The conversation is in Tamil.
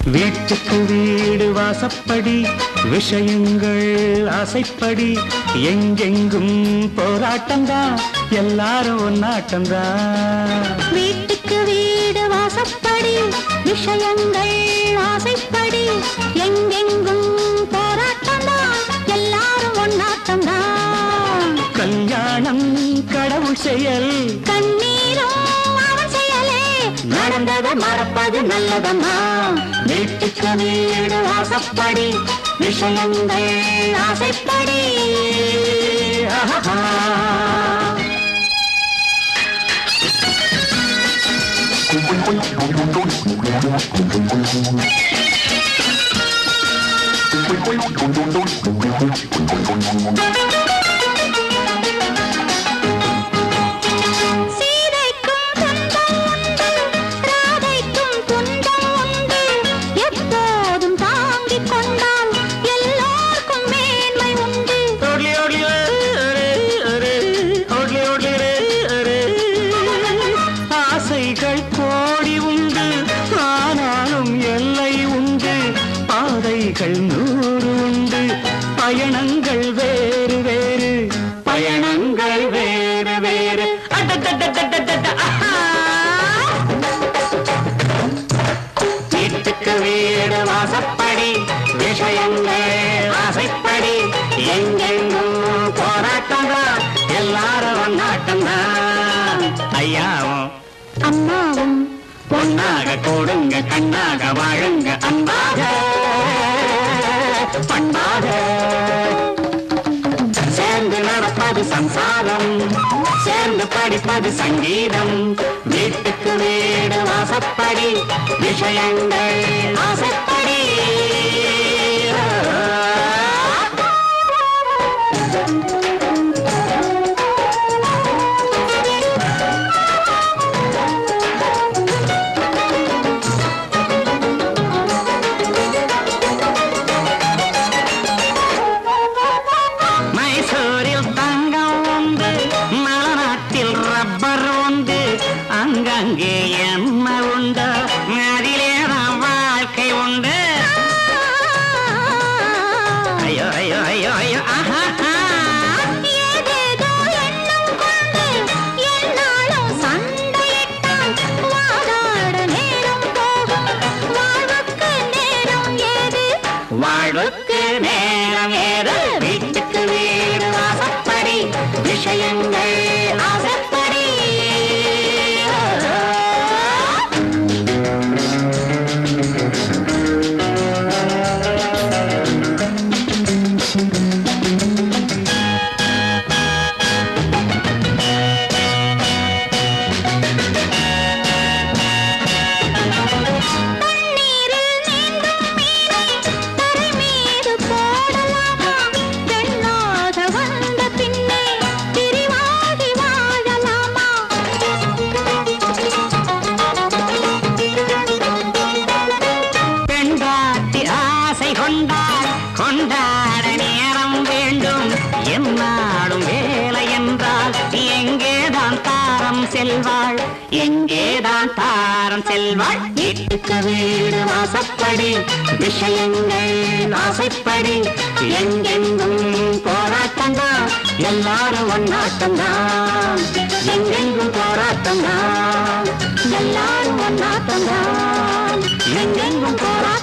வீட்டுக்கு வீடு வாசப்படி விஷயங்கள் ஆசைப்படி எங்கெங்கும் போராட்டம்தான் எல்லாரும் ஒன்னாட்டம்தான் வீட்டுக்கு வீடு வாசப்படி விஷயங்கள் ஆசைப்படி எங்கெங்கும் போராட்டம்தான் எல்லாரும் ஒன்னாட்டம்தான் கல்யாணம் கடவுள் செயல் கண்ணீரும் அவன் செயலே நடந்ததை மறப்பது நல்லதம்மா வீட்டுக்கு வீடு வாசப்படி விஷயங்கள் ஆசைப்படி ஆஹா. சீதைக்கும் துன்பம் உண்டு ராதைக்கும் துன்பம் உண்டு எப்போதும் தாங்கிக் கொண்டால் எல்லோருக்கும் மேன்மை உண்டு ஓட்லி, ஓட்லி, அரே, அரே, ஓட்லி, ஓட்லி, அரே, அரே. ஆசைகள் கோடி உண்டு ஆனாலும் எல்லை உண்டு பாதைகள் நூறு உண்டு பயணங்கள் வேறு வேறு பயணங்கள் வேறு வேறு அடடடடடடட, ஆஹா! வீட்டுக்கு வீடு வாசப்படி விஷயங்கள் ஆசைப்படி எங்கெங்கும் போராட்டம் தான் எல்லாரும் ஒன்னாட்டம் தான் ஐயாவும் அம்மாவும் பொன்னாக கூடுங்க கண்ணாக வாழுங்க அன்பாக பண்பாக சேர்ந்து நடப்பது சம்சாரம் சேர்ந்து படிப்பது சங்கீதம் வீட்டுக்கு வீடு வாசப்படி விஷயங்கள் ஆசைப்படி மைசூரில் தங்கம் உண்டு மலநாட்டில் ரப்பர் உண்டு அங்கங்கே என்ன உண்டு அதிலேதான் வாழ்க்கை உண்டு ஐயோ ஐயோ ஐயோ ஐயோ ஆஹா ஏதேதோ எண்ணம் கொண்டு எந்நாளும் சண்டையிட்டால் வாதாட நேரம் போகும் வாழ்வுக்கு நேரம் ஏது வாழ்வுக்கு நேரம் ஏது வீட்டுக்கு வீடு வாசப்படி விஷயங்கள் ஆசைப்படி தண்ணீரில் நீந்தும் மீனை தரை மீது போடலாமா பெண்ணாக வந்த பின்னே பிரிவாகி வாழலாமா பெண்டாட்டி ஆசை கொண்டால் கொண்டாட நேரம் வேண்டும் என்னாலும் வேலை என்றால் எங்கேதான் தாரம் செல்வாள் எங்கேதான் தாரம் செல்வாள் வீட்டுக்கு வீடு வாசப்படி விஷயங்கள் ஆசைப்படி எங்கெங்கும் போராட்டம் தான் எல்லாரும் ஒன்னாட்டம் தான் எங்கெங்கும் போராட்டம் தான் எல்லாரும் ஒன்னாட்டம் தான் எங்கெங்கும் போராட்டம்